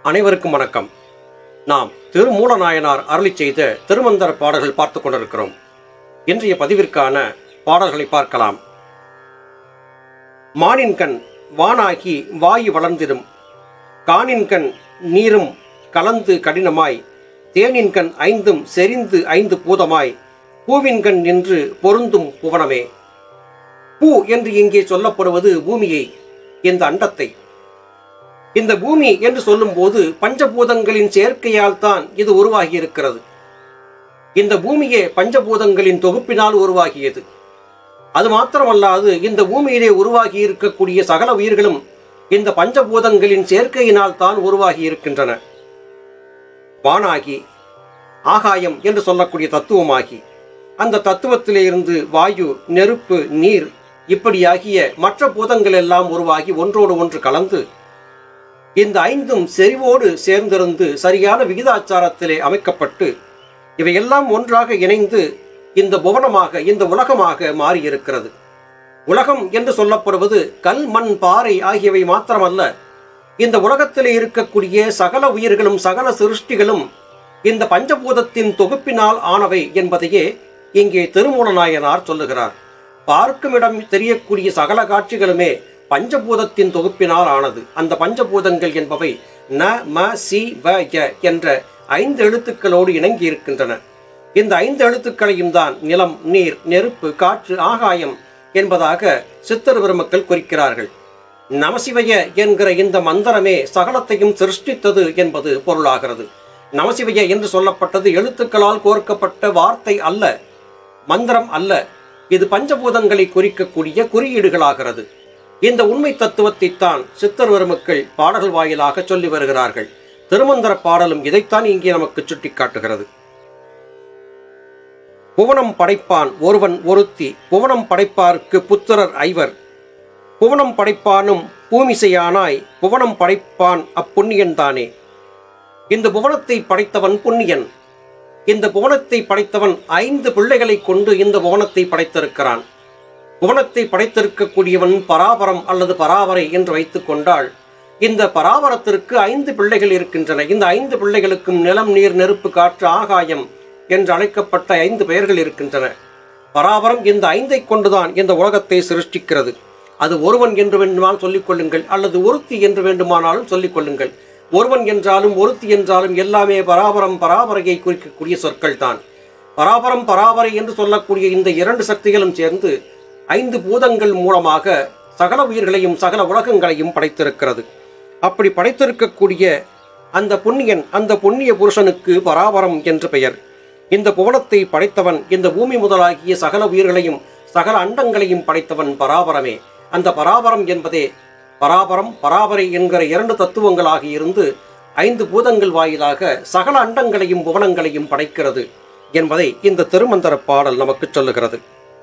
அனைவருக்கும் வணக்கம் நாம் திருமூலநாயனார் அருளி செய்த திருமந்தர பாடல்கள் பார்த்து கொண்டிருக்கிறோம் இன்றைய பதிவிற்கான பாடல்களை பார்க்கலாம் மானின்கண் வானாகி வாயு வளர்ந்திடும் காணின்கண் நீரும் கலந்து கடினமாய் தேனின்கண் ஐந்தும் செறிந்து ஐந்து பூதமாய் பூவின்கண் நின்று பொருந்தும் புவனமே பூ என்று இங்கே சொல்லப்படுவது பூமியை இந்த அண்டத்தை இந்த பூமி என்று சொல்லும்போது பஞ்சபூதங்களின் சேர்க்கையால் தான் இது உருவாகி இருக்கிறது இந்த பூமியே பஞ்சபூதங்களின் தொகுப்பினால் உருவாகியது அது மாத்திரமல்லாது இந்த பூமியிலே உருவாகி இருக்கக்கூடிய சகல உயிர்களும் இந்த பஞ்சபூதங்களின் சேர்க்கையினால் தான் உருவாகி இருக்கின்றன வானாகி ஆகாயம் என்று சொல்லக்கூடிய தத்துவமாகி அந்த தத்துவத்திலே இருந்து வாயு நெருப்பு நீர் இப்படியாகிய மற்ற பூதங்கள் எல்லாம் உருவாகி ஒன்றோடு ஒன்று கலந்து இந்த ஐந்தும் செறிவோடு சேர்ந்திருந்து சரியான விகிதாச்சாரத்திலே அமைக்கப்பட்டு இவையெல்லாம் ஒன்றாக இணைந்து இந்த புவனமாக இந்த உலகமாக மாறியிருக்கிறது உலகம் என்று சொல்லப்படுவது கல் மண் பாறை ஆகியவை மாத்திரமல்ல இந்த உலகத்திலே இருக்கக்கூடிய சகல உயிர்களும் சகல சிருஷ்டிகளும் இந்த பஞ்சபூதத்தின் தொகுப்பினால் ஆனவை என்பதையே இங்கே திருமூலநாயனார் சொல்லுகிறார் பார்க்கும் இடம் தெரியக்கூடிய சகல காட்சிகளுமே பஞ்சபூதத்தின் தொகுப்பினால் ஆனது அந்த பஞ்சபூதங்கள் என்பவை ந ம சி வ ய என்ற ஐந்து எழுத்துக்களோடு இணங்கி இருக்கின்றன இந்த ஐந்து எழுத்துக்களையும் தான் நிலம் நீர் நெருப்பு காற்று ஆகாயம் என்பதாக சித்தர் பெருமக்கள் குறிக்கிறார்கள் நமசிவய என்கிற இந்த மந்திரமே சகலத்தையும் சிருஷ்டித்தது என்பது பொருளாகிறது நமசிவய என்று சொல்லப்பட்டது எழுத்துக்களால் கோர்க்கப்பட்ட வார்த்தை அல்ல மந்திரம் அல்ல இது பஞ்சபூதங்களை குறிக்கக்கூடிய குறியீடுகளாகிறது இந்த உண்மை தத்துவத்தை தான் சித்தர் பெருமக்கள் பாடல்கள் வாயிலாக சொல்லி வருகிறார்கள் திருமந்திர பாடலும் இதைத்தான் இங்கே நமக்கு சுட்டிக்காட்டுகிறது புவனம் படைப்பான் ஒருவன் ஒருத்தி புவனம் படைப்பார்க்கு புத்திரர் ஐவர் புவனம் படைப்பானும் பூமிசையானாய் புவனம் படைப்பான் அப்புண்ணியன் தானே இந்த புவனத்தை படைத்தவன் புண்ணியன் இந்த புவனத்தை படைத்தவன் ஐந்து பிள்ளைகளை கொண்டு இந்த புவனத்தை படைத்திருக்கிறான் புவனத்தை படைத்திருக்கக்கூடியவன் பராபரம் அல்லது பராவரை என்று வைத்துக் கொண்டால் இந்த பராபரத்திற்கு ஐந்து பிள்ளைகள் இருக்கின்றன இந்த ஐந்து பிள்ளைகளுக்கும் நிலம் நீர் நெருப்பு காற்று ஆகாயம் என்று அழைக்கப்பட்ட ஐந்து பெயர்கள் இருக்கின்றன பராபரம் இந்த ஐந்தை கொண்டுதான் இந்த உலகத்தை சிருஷ்டிக்கிறது அது ஒருவன் என்று வேண்டுமானால் சொல்லிக் கொள்ளுங்கள் அல்லது ஒருத்தி என்று வேண்டுமானாலும் சொல்லிக் கொள்ளுங்கள் ஒருவன் என்றாலும் ஒருத்தி என்றாலும் எல்லாமே பராபரம் பராபரையை குறிக்கக்கூடிய சொற்கள் தான் பராபரம் பராபரை என்று சொல்லக்கூடிய இந்த இரண்டு சக்திகளும் சேர்ந்து ஐந்து பூதங்கள் மூலமாக சகல உயிர்களையும் சகல உலகங்களையும் படைத்திருக்கிறது அப்படி படைத்திருக்கக்கூடிய அந்த புண்ணியன் அந்த புண்ணிய புருஷனுக்கு பராபரம் என்று பெயர் இந்த புவனத்தை படைத்தவன் இந்த பூமி முதலாகிய சகல உயிர்களையும் சகல அண்டங்களையும் படைத்தவன் பராபரமே அந்த பராபரம் என்பதே பராபரம் பராபரை என்கிற இரண்டு தத்துவங்களாக இருந்து ஐந்து பூதங்கள் வாயிலாக சகல அண்டங்களையும் புவனங்களையும் படைக்கிறது என்பதை இந்த திருமந்திர பாடல் நமக்கு சொல்லுகிறது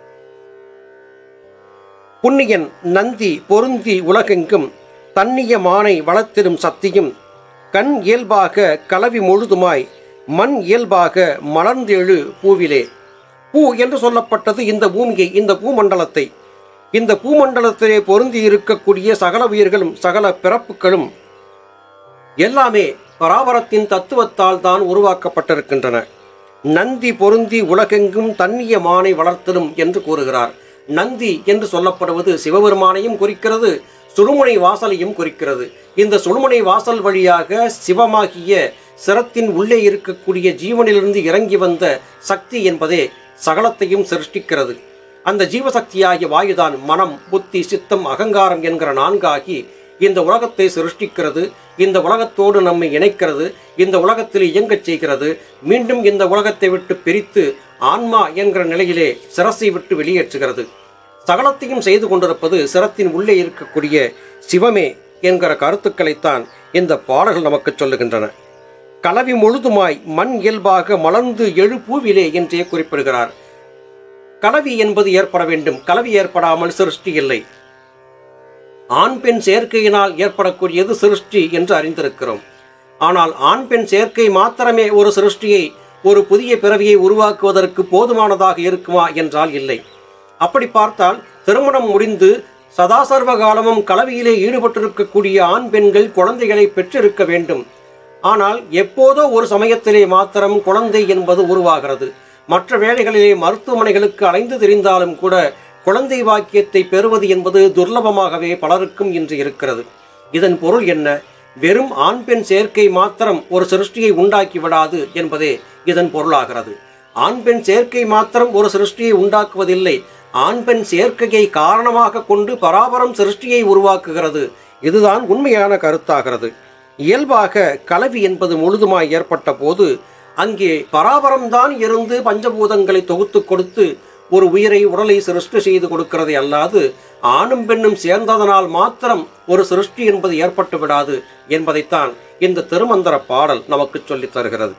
புண்ணியன் நந்தி பொருந்தி உலகெங்கும் தன்னிய மானை வளர்த்திடும் சக்தியும் கண் இயல்பாக கலவி முழுதுமாய் மண் இயல்பாக மலர்ந்தெழு பூவிலே பூ என்று சொல்லப்பட்டது இந்த பூமியை இந்த பூமண்டலத்தை இந்த பூமண்டலத்திலே பொருந்தி இருக்கக்கூடிய சகல உயிர்களும் சகல பிறப்புகளும் எல்லாமே பராபரத்தின் தத்துவத்தால் தான் உருவாக்கப்பட்டிருக்கின்றன நந்தி பொருந்தி உலகெங்கும் தன்னிய மானை வளர்த்திடும் என்று கூறுகிறார் நந்தி என்று சொல்லப்படுவது சிவபெருமானையும் குறிக்கிறது சுழுமுனை வாசலையும் குறிக்கிறது இந்த சுழுமுனை வாசல் வழியாக சிவமாகிய சிரத்தின் உள்ளே இருக்கக்கூடிய ஜீவனிலிருந்து இறங்கி வந்த சக்தி என்பதே சகலத்தையும் சிருஷ்டிக்கிறது அந்த ஜீவசக்தியாகிய வாயுதான் மனம் புத்தி சித்தம் அகங்காரம் என்கிற நான்காகி இந்த உலகத்தை சிருஷ்டிக்கிறது இந்த உலகத்தோடு நம்மை இணைக்கிறது இந்த உலகத்தில் இயங்கச் செய்கிறது மீண்டும் இந்த உலகத்தை விட்டு பிரித்து ஆன்மா என்கிற நிலையிலே சிரசை விட்டு வெளியேற்றுகிறது சகலத்தையும் செய்து கொண்டிருப்பது சிரத்தின் உள்ளே இருக்கக்கூடிய சிவமே என்கிற கருத்துக்களைத்தான் இந்த பாடல்கள் நமக்கு சொல்லுகின்றன கலவி முழுதுமாய் மண் இயல்பாக மலர்ந்து எழு பூவிலே என்றே குறிப்பிடுகிறார் கலவி என்பது ஏற்பட வேண்டும் கலவி ஏற்படாமல் சிருஷ்டி இல்லை ஆண் பெண் சேர்க்கையினால் ஏற்படக்கூடியது சிருஷ்டி என்று அறிந்திருக்கிறோம் ஆனால் ஆண் பெண் சேர்க்கை மாத்திரமே ஒரு சிருஷ்டியை ஒரு புதிய பிறவியை உருவாக்குவதற்கு போதுமானதாக இருக்குமா என்றால் இல்லை அப்படி பார்த்தால் திருமணம் முடிந்து சதாசர்வ காலமும் கலவியிலே ஈடுபட்டிருக்கக்கூடிய ஆண் பெண்கள் குழந்தைகளை பெற்றிருக்க வேண்டும் ஆனால் எப்போதோ ஒரு சமயத்திலே மாத்திரம் குழந்தை என்பது உருவாகிறது மற்ற வேளைகளிலே மருத்துவமனைகளுக்கு அலைந்து திரிந்தாலும் கூட குழந்தை வாக்கியத்தை பெறுவது என்பது துர்லபமாகவே பலருக்கும் இன்று இருக்கிறது இதன் பொருள் என்ன வெறும் ஆண் பெண் சேர்க்கை மாத்திரம் ஒரு சிருஷ்டியை உண்டாக்கி விடாது என்பதே இதன் பொருளாகிறது ஆண் பெண் சேர்க்கை மாத்திரம் ஒரு சிருஷ்டியை உண்டாக்குவதில்லை ஆண் பெண் சேர்க்கையை காரணமாக கொண்டு பராபரம் சிருஷ்டியை உருவாக்குகிறது இதுதான் உண்மையான கருத்தாகிறது இயல்பாக கலவி என்பது முழுதுமாய் ஏற்பட்ட போது அங்கே பராபரம்தான் இருந்து பஞ்சபூதங்களை தொகுத்து கொடுத்து ஒரு உயிரை உடலை சிருஷ்டி செய்து கொடுக்கிறதை அல்லாது ஆணும் பெண்ணும் சேர்ந்ததனால் மாத்திரம் ஒரு சிருஷ்டி என்பது ஏற்பட்டு விடாது என்பதைத்தான் இந்த திருமந்திர பாடல் நமக்கு சொல்லித் தருகிறது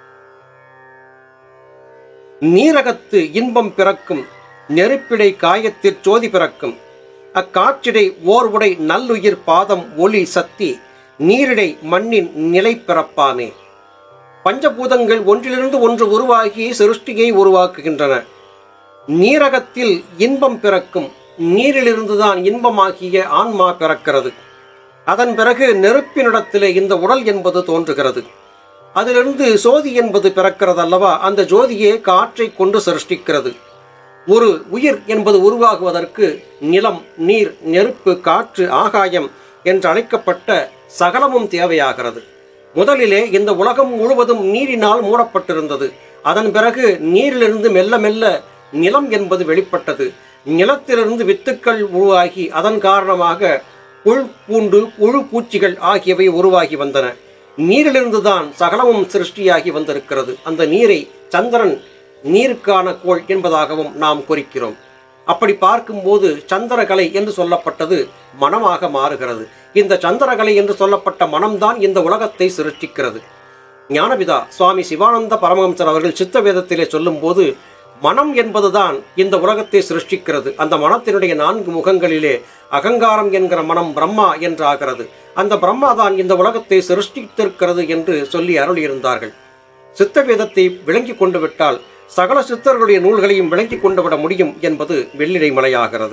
நீரகத்து இன்பம் பிறக்கும் நெருப்பிடை காயத்திற் சோதி பிறக்கும் அக்காற்றிடை ஓர் உடை நல்லுயிர் பாதம் ஒளி சக்தி நீரிடை மண்ணின் நிலை பிறப்பாமே பஞ்சபூதங்கள் ஒன்றிலிருந்து ஒன்று உருவாகி சிருஷ்டியை உருவாக்குகின்றன நீரகத்தில் இன்பம் பிறக்கும் நீரிலிருந்துதான் இன்பமாகிய ஆன்மா பிறக்கிறது அதன் பிறகு நெருப்பினிடத்திலே இந்த உடல் என்பது தோன்றுகிறது அதிலிருந்து சோதி என்பது பிறக்கிறது அல்லவா அந்த ஜோதியே காற்றை கொண்டு சிருஷ்டிக்கிறது ஒரு உயிர் என்பது உருவாகுவதற்கு நிலம் நீர் நெருப்பு காற்று ஆகாயம் என்று அழைக்கப்பட்ட சகலமும் தேவையாகிறது முதலிலே இந்த உலகம் முழுவதும் நீரினால் மூடப்பட்டிருந்தது அதன் பிறகு நீரிலிருந்து மெல்ல மெல்ல நிலம் என்பது வெளிப்பட்டது நிலத்திலிருந்து வித்துக்கள் உருவாகி அதன் காரணமாக புல் பூண்டு புழு பூச்சிகள் ஆகியவை உருவாகி வந்தன நீரிலிருந்துதான் சகலமும் சிருஷ்டியாகி வந்திருக்கிறது அந்த நீரை சந்திரன் நீருக்கான கோள் என்பதாகவும் நாம் குறிக்கிறோம் அப்படி பார்க்கும்போது சந்திரகலை என்று சொல்லப்பட்டது மனமாக மாறுகிறது இந்த சந்திரகலை என்று சொல்லப்பட்ட மனம்தான் இந்த உலகத்தை சிருஷ்டிக்கிறது ஞானபிதா சுவாமி சிவானந்த பரமஹம்சர் அவர்கள் சித்த வேதத்திலே சொல்லும்போது மனம் என்பதுதான் இந்த உலகத்தை சிருஷ்டிக்கிறது அந்த மனத்தினுடைய நான்கு முகங்களிலே அகங்காரம் என்கிற மனம் பிரம்மா என்று ஆகிறது அந்த பிரம்மா தான் இந்த உலகத்தை சிருஷ்டித்திருக்கிறது என்று சொல்லி அருளியிருந்தார்கள் சித்த வேதத்தை விளங்கி கொண்டு விட்டால் சகல சித்தர்களுடைய நூல்களையும் விளங்கி கொண்டு விட முடியும் என்பது வெள்ளிடை மலையாகிறது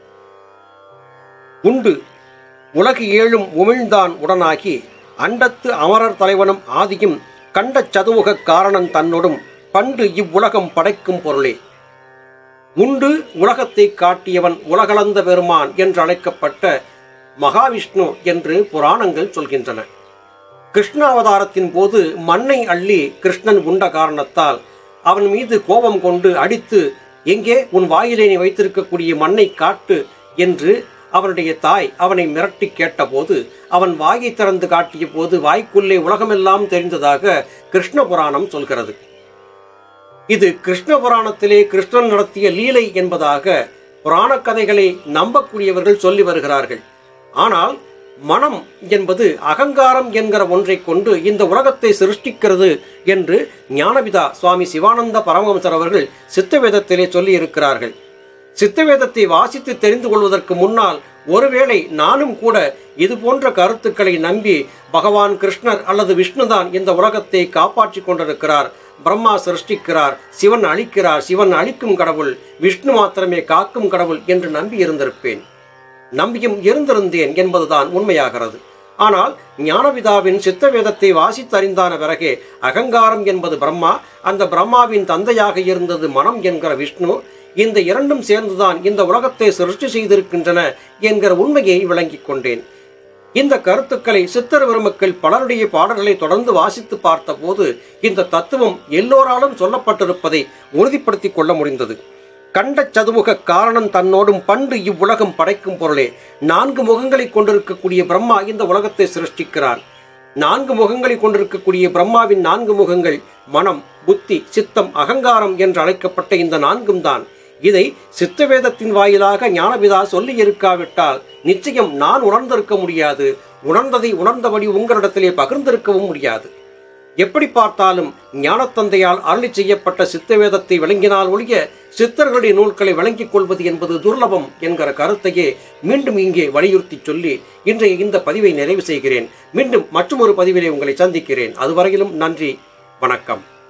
உண்டு உலகு ஏழும் உமிழ்ந்தான் உடனாகி அண்டத்து அமரர் தலைவனும் ஆதியும் கண்ட சதுமுக காரணன் தன்னோடும் பண்டு இவ்வுலகம் படைக்கும் பொருளே உண்டு உலகத்தை காட்டியவன் உலகளந்த பெருமான் என்று அழைக்கப்பட்ட மகாவிஷ்ணு என்று புராணங்கள் சொல்கின்றன கிருஷ்ண அவதாரத்தின் போது மண்ணை அள்ளி கிருஷ்ணன் உண்ட காரணத்தால் அவன் மீது கோபம் கொண்டு அடித்து எங்கே உன் வாயிலே நீ வைத்திருக்கக்கூடிய மண்ணை காட்டு என்று அவனுடைய தாய் அவனை மிரட்டி கேட்டபோது அவன் வாயை திறந்து காட்டிய போது வாய்க்குள்ளே உலகமெல்லாம் தெரிந்ததாக கிருஷ்ண புராணம் சொல்கிறது இது கிருஷ்ண புராணத்திலே கிருஷ்ணன் நடத்திய லீலை என்பதாக புராண கதைகளை நம்பக்கூடியவர்கள் சொல்லி வருகிறார்கள் ஆனால் மனம் என்பது அகங்காரம் என்கிற ஒன்றை கொண்டு இந்த உலகத்தை சிருஷ்டிக்கிறது என்று ஞானபிதா சுவாமி சிவானந்த பரமஹம்சர் அவர்கள் சித்தவேதத்திலே சொல்லி இருக்கிறார்கள் சித்தவேதத்தை வாசித்து தெரிந்து கொள்வதற்கு முன்னால் ஒருவேளை நானும் கூட இது போன்ற கருத்துக்களை நம்பி பகவான் கிருஷ்ணர் அல்லது விஷ்ணுதான் இந்த உலகத்தை காப்பாற்றி கொண்டிருக்கிறார் பிரம்மா சிருஷ்டிக்கிறார் சிவன் அழிக்கிறார் சிவன் அழிக்கும் கடவுள் விஷ்ணு மாத்திரமே காக்கும் கடவுள் என்று நம்பி இருந்திருப்பேன் நம்பியும் இருந்திருந்தேன் என்பதுதான் உண்மையாகிறது ஆனால் ஞானபிதாவின் சித்த வேதத்தை வாசித்தறிந்தான பிறகே அகங்காரம் என்பது பிரம்மா அந்த பிரம்மாவின் தந்தையாக இருந்தது மனம் என்கிற விஷ்ணு இந்த இரண்டும் சேர்ந்துதான் இந்த உலகத்தை சிருஷ்டி செய்திருக்கின்றன என்கிற உண்மையை விளங்கிக் கொண்டேன் இந்த கருத்துக்களை சித்தர் பெருமக்கள் பலருடைய பாடல்களை தொடர்ந்து வாசித்து பார்த்தபோது இந்த தத்துவம் எல்லோராலும் சொல்லப்பட்டிருப்பதை உறுதிப்படுத்திக் கொள்ள முடிந்தது கண்ட சதுமுக காரணம் தன்னோடும் பண்டு இவ்வுலகம் படைக்கும் பொருளே நான்கு முகங்களை கொண்டிருக்கக்கூடிய பிரம்மா இந்த உலகத்தை சிருஷ்டிக்கிறான் நான்கு முகங்களை கொண்டிருக்கக்கூடிய பிரம்மாவின் நான்கு முகங்கள் மனம் புத்தி சித்தம் அகங்காரம் என்று அழைக்கப்பட்ட இந்த நான்கும் தான் இதை சித்தவேதத்தின் வாயிலாக ஞானபிதா சொல்லி இருக்காவிட்டால் நிச்சயம் நான் உணர்ந்திருக்க முடியாது உணர்ந்ததை உணர்ந்தபடி உங்களிடத்திலே பகிர்ந்திருக்கவும் முடியாது எப்படி பார்த்தாலும் ஞானத்தந்தையால் அருளி செய்யப்பட்ட சித்தவேதத்தை விளங்கினால் ஒழிய சித்தர்களுடைய நூல்களை விளங்கிக் கொள்வது என்பது துர்லபம் என்கிற கருத்தையே மீண்டும் இங்கே வலியுறுத்தி சொல்லி இன்றைய இந்த பதிவை நிறைவு செய்கிறேன் மீண்டும் மற்றொரு பதிவிலே உங்களை சந்திக்கிறேன் அதுவரையிலும் நன்றி வணக்கம்